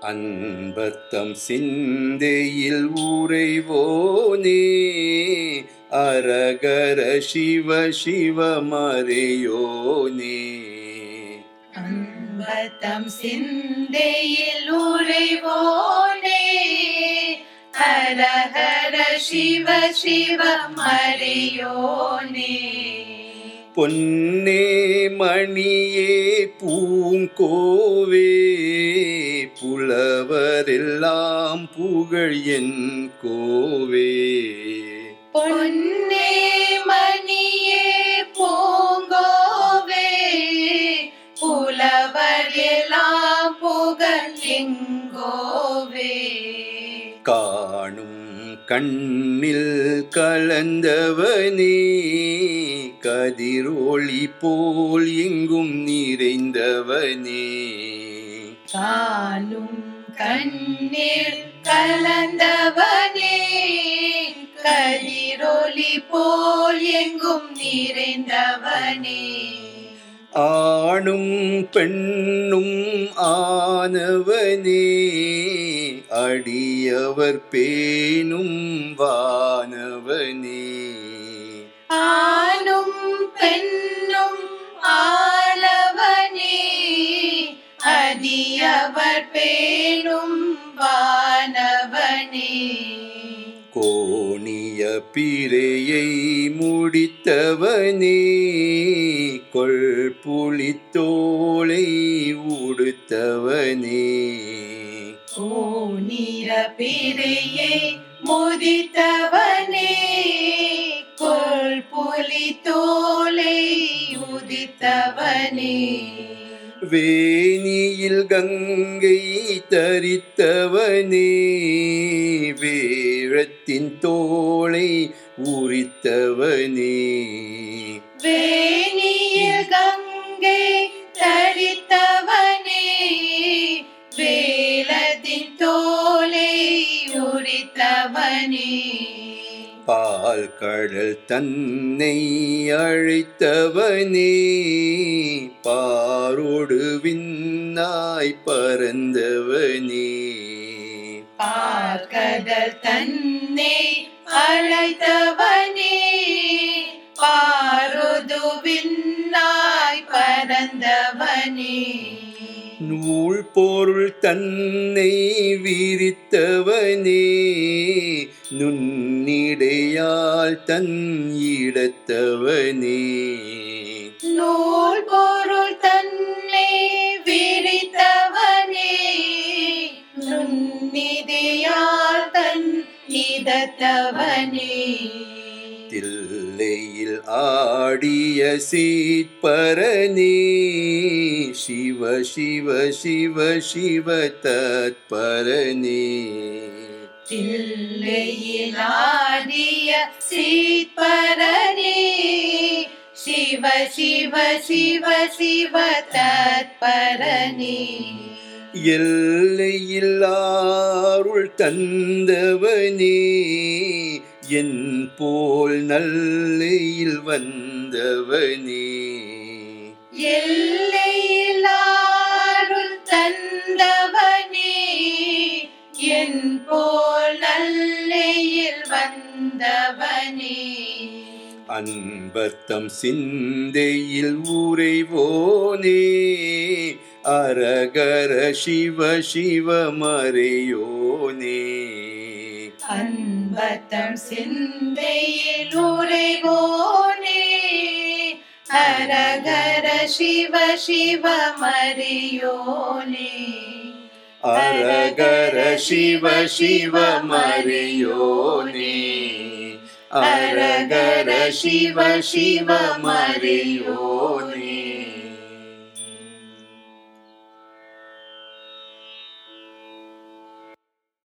அன்பர்த்தம் சிந்தையில் உறைவோனே அரகர சிவ சிவ மறையோனே அன்பத்தம் சிந்தையில் உறைவோனே ஹரஹர சிவ சிவ மறையோனே பொன்னே மணியே பூங்கோவே புலவரெல்லாம் புகழ் என் கோவே பொன்னே மணியே பூங்கோவே புலவர் எல்லாம் புகழ் எங்கோவே காணும் கண்ணில் கலந்தவனே கதிரொளி போல் எங்கும் நிறைந்தவனே காணும் கண்ணீர் கலந்தவனே கதிரொலி போல் எங்கும் நிறைந்தவனே ஆணும் பெண்ணும் ஆனவனே அடியவர் பேணும் வானவனே ஆணும் பெண்ணும் ஆளவனே அதியவர் பேணும் வானவனே கோணிய பிறையை முடித்தவனே கொள்புலித்தோளை உடுத்தவனே கோணிர பிறையை முதித்தவனே கொள் புலி தோலை உதித்தவனே வேணியில் கங்கை தரித்தவனே வேழத்தின் தோளை உரித்தவனே வேணியில் கங்கை தரித்தவனே வேலத்தின் தோலை உரித்தவனே பால் கடல் தன்னை அழைத்தவனே பாரோடு விண்ணாய் பறந்தவனே பார்க்கடல் தன்னை அழைத்தவனே பாருதுவின்னாய் பறந்தவனே நூல் பொருள் தன்னை விரித்தவனே நுண்ணிடையால் தன் இடத்தவனே நூல் பொருள் தன்னை விரித்தவனே நுண்ணிதியால் தன் இதத்தவனே தில்லையில் ஆடிய சீட்பரனே சிவ சிவ சிவ சிவ தத்பரனே தில்லையில் ஆடிய சீத்பரனே சிவ சிவ சிவ சிவ தத்பரனே எல்லையில்லாருள் தந்தவனே என் போல் நல்லையில் வந்தவனே எல்லையிலாருள் தந்தவனே என் போல் நல்லையில் வந்தவனே அன்பர்த்தம் சிந்தையில் உறைவோனே அரகர சிவ சிவ மறையோனே அன்பத்தம் சிந்தையில் உறைவோனே ஹரகர சிவ சிவ மரியோனே அரகர சிவ சிவ மறையோனே அரகர சிவ சிவ மறையோனே